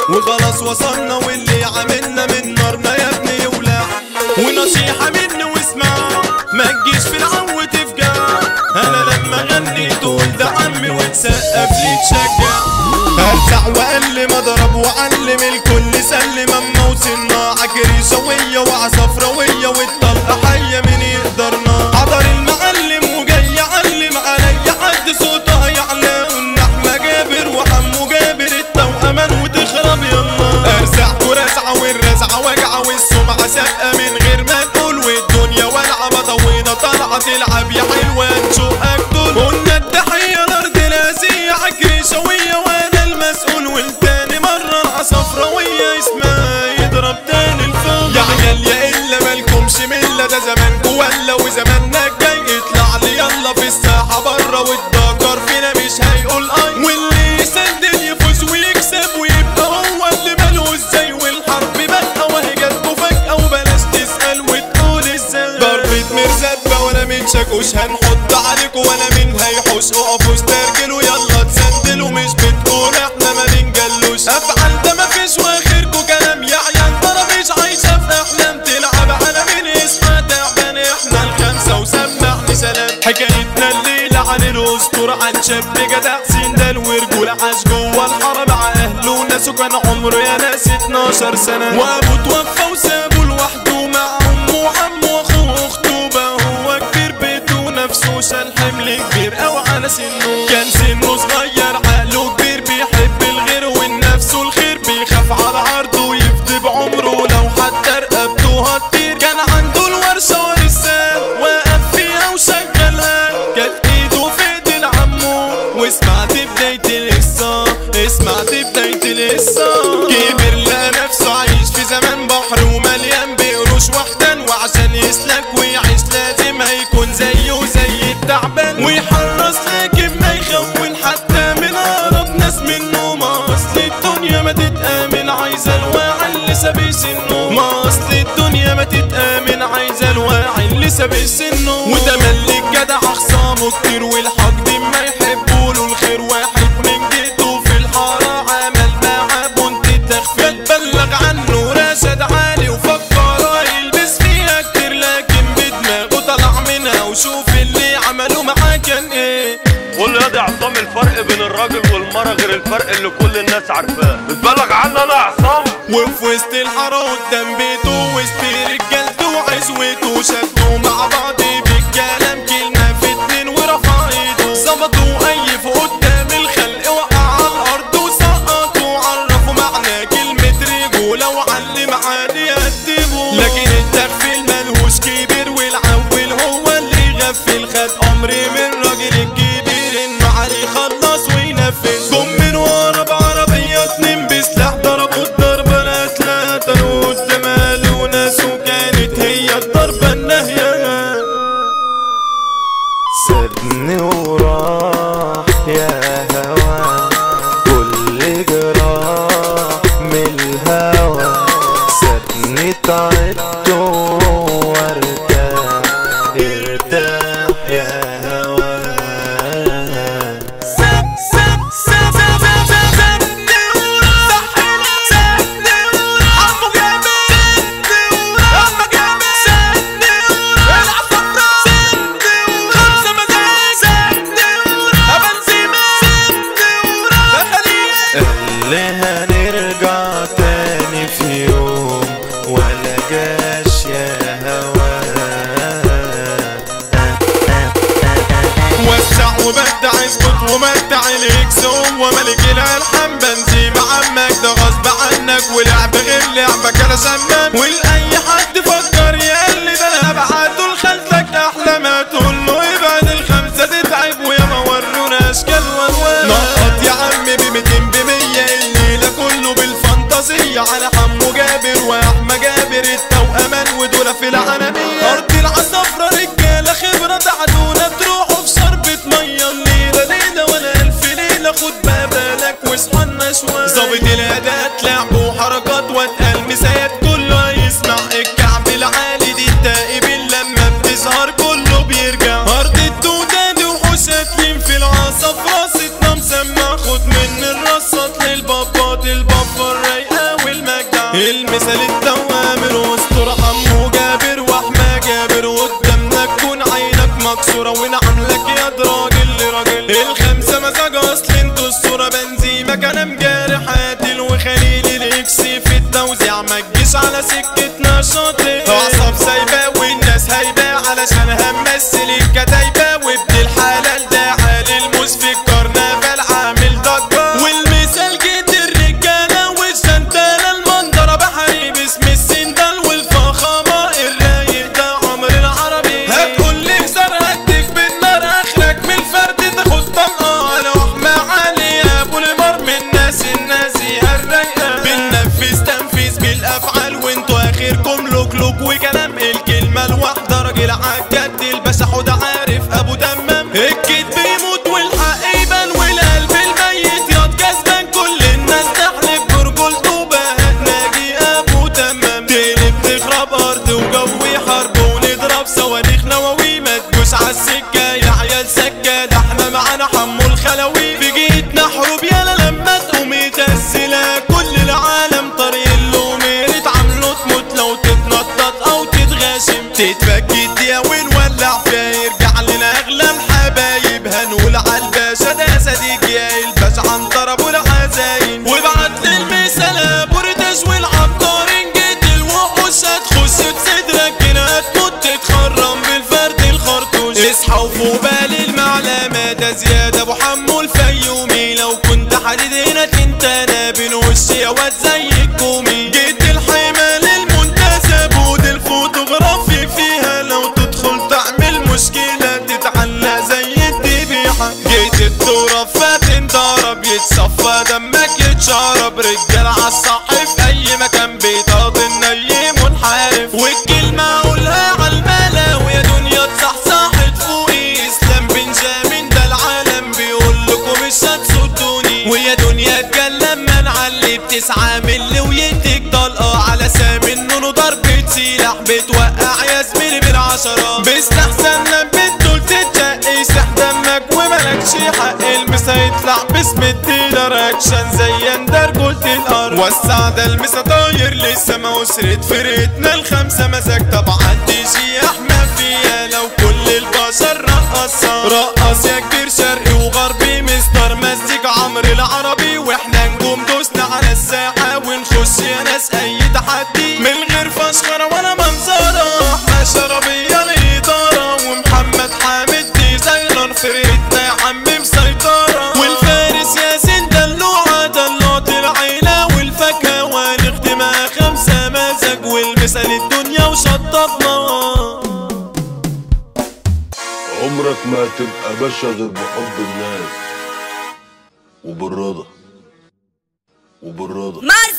وخلاص وصلنا واللي عملنا من نارنا يا ابني يولع ونصيحة مني واسمع ما تجيش في العو تفجع انا لما غني تقول ده عمي وتسقف لي تشجع ارجع واقلم اضرب واعلم الكل سلم اما وصلنا عكري شوية وعصفراوية والطلقة حية من يقدرنا حضر المعلم وجاي يعلم عليا حد صوته هيعلى والنحمة جابر وحمو جابر التوأمان وتخرب يلا ارزع ورزعة والرزعة وجعة والسمعة سابقة من غير ما نقول والدنيا والعة بضوينا طالعة تلعب يا حلوة نشوقك دول قلنا التحية الارض لازية عكري شوية وانا المسؤول والتاني مرة عصفراوية اسمها يضرب تاني الفوق يا عيال يا الا مالكمش ملة ده زمانكو ولا وزماننا الجاي اطلع لي يلا في الساحة برا والدكر فينا مش هيقول اي واللي يسندل يفوز ويكسب ويبقى هو اللي ماله ازاي والحرب بقى وهي جاتكوا فجأة وبلاش تسأل وتقول ازاي ضربة مرزات بقى ولا من شاكوش هنحط عليكوا ولا مين هيحوش اقفوا استرجلوا يلا تسندلوا مش بتقول احنا ما بنجلوش افعال ده مفيش واخركوا كلام يا عيال ترى مش عايشة في احلام تلعب على مين اسمها تعبان احنا الخمسة وسمعني سلام حكايتنا الليلة عن الاسطورة عن شاب جدع سندال ورجولة عاش جوه الحرم مع اهله وناسه كان عمره يا ناس 12 سنة وابوه توفى وسابه لوحده مع امه وعمه واخوه واخته بقى هو كبير بيته نفسه شال حمل كبير او على سنه كان سنه صغير عقله كبير بيحب الغير والنفس والخير بيخاف على عرضه ويفدي بعمره لو حتى رقبته هتطير كان عنده الورشة ورثاه وقف فيها وشغلها كانت ايده في ايد عمه وسمعت بداية القصة اسمعت بداية القصة كبر لقى نفسه عايش في زمان بحر ومليان بقروش وحدان وعشان يسلك ويعيش لازم هيكون زيه زي التعبان ويحرص لكن ما يخون حتى من اقرب ناس منه ما اصل الدنيا ما تتآمن عايزة الواعي اللي سابق سنه ما اصل الدنيا ما تتآمن عايزة الواعي اللي سابق سنه وده ملك جدع اخصامه كتير والحقد ما يحبوا له الخير واحد من جيته في الحارة عمل معاه بنت التخفيل بلغ عنه رشد عالي وفكر يلبس فيها كتير لكن بدماغه طلع منها وشوف اللي عمله معاه كان ايه قول لي يا دي عصام الفرق بين الراجل والمرة غير الفرق اللي كل الناس عارفاه بتبلغ عني انا يا عصام وفي وسط الحارة قدام بيته وسط رجالته وعزوته شدوا مع بعض بالكلام كلمة في اتنين ورفع ايده ظبطوا ايفوا قدام الخلق وقع على الارض وسقطوا عرفوا معنى كلمة رجولة وعلم عادي يقدموا لكن التغفيل ملهوش كبير والعول هو اللي غفل خد امر من راجل الكبير انه عليه خلص وينفذ جم من ورا بعربية اتنين بسلاح ضربوا الضربة لا ثلاثة قدام اهله وناس وكانت هي الضربة النهية سابني وراح يا هوا كل جراح من الهوى سابني تعبت وارتاح ارتاح يا هوا اللي هنرجع تاني في يوم ولا جاش يا هوا وسع وبدع اظبط ومتع الاكس هو ملك الالحان بنزيم عمك ده غصب عنك ولعب غير لعبك انا سمان ولاي حد فكر يقل ده انا ابعته لخالتك احلى ما تقول له ابعد الخمسه تتعب ويا ما ورونا اشكال والوان نقط يا عم ب 200 ب 100 الليله كله بالفانتازيه على حمو جابر واحمد جابر التوأمان ودول في العالميه ارض العصفرة رجاله خبره تعدونا تروحوا في شربة ميه الليله ليله ولا الف ليله خد بقى بالك واصحى لنا شويه ظابط الاداء لعب وحركات واتقال مسايات كله هيسمع المثال الدوامر واستر حمو جابر واحمى جابر قدامنا تكون عينك مكسورة ونعملك يا راجل لراجل الخمسة مزاج اصل انتوا الصورة بنزيمة كلام جارح قاتل وخليل الاكس في التوزيع ما تجيش على سكتنا شاطر اعصاب سايبة والناس هايبة علشان همثل الكتايبة وابن الحلال ده حال الموز في الكرنفال عامل ضجة والمثال جيت الرجالة والشنتالة المنظرة بحري باسم السندال والفخامة الرايق ده عمر العربي هتقول لي بزر هديك بالنار اخرك من الفرد تاخد طلقة على وحمة عالية ابو الامار من الناس النازية الرايقة بننفذ تنفيذ بالافعال وانتوا اخركم لوك لوك وكلام الكلمة الواحدة راجل عالجد الباشا حوده عارف ابو تمام الكدب بيموت والحق يبان والقلب الميت ياض كسبان كل الناس تحلف برجولته بهت ناجي ابو تمام تقلب تخرب ارض وجوي حرب ونضرب صواريخ نواوي ما تجوش عالسكة يا عيال سكة ده احنا معانا حمو الخلوي في جيتنا حروب يالا لما تقوم تسلا كل العالم طريق اللومير اتعاملوا تموت لو تتنطط او تتغاشم تتفكي يا ونولع فيها يرجع لنا اغلى الحبايب هنقول عالباشا ده صديق يا الباشا عن طرب والعزايم وابعت للمثال ابو ريتاش والعطارين جيت الوحوش هتخش بصدرك هنا هتموت تتخرم بالفرد الخرطوش اصحى وفوق بالي المعلمة ده زيادة ابو حمو الفيومي لو كنت حديد هنا انت انا بين وشي يا واد زي الكومي جيت الحمال المنتسب بود الفوتوغرافي فيها لو تدخل تعمل مشكلة تتعلق زي الذبيحة جيت الدورة فتنضرب يتصفى دمك يتشرب رجال عالصح في اي مكان بيضاد النيم منحرف والكلمة اقولها عالملا ويا دنيا تصحصحت فوقي اسلام بنجامين ده العالم بيقول لكم مش هتصدوني ويا دنيا اتكلم ما نعلي بتسعة ملي ويديك طلقة على سامي انه ضربة سلاح بتوقع يا زميلي بالعشرة بيستحسن بتقول تتشقي سح دمك وملكش حق المسا يطلع باسم الديلر اكشن زي اندر قلت الارض وسع ده المسا طاير للسما وسرت فرقتنا الخمسة مزاج طبعا تيجي احمى فيها لو كل البشر رقصة رقص يا كبير شرقي وغربي مستر مزيك عمرو العربي واحنا نجوم دوسنا على الساحة ونخش يا ناس اي تحدي من غير فشخرة ولا منظرة احنا شربية الإدارة ومحمد حامد ديزاينر فرقتنا يا عم مسيطرة والفارس ياسين دلوعة دلوعة العيلة والفاكهة ونخدمها خمسة مزاج والمثال الدنيا وشطبنا عمرك ما تبقى باشا غير بحب الناس وبالرضا وبالرضا مارس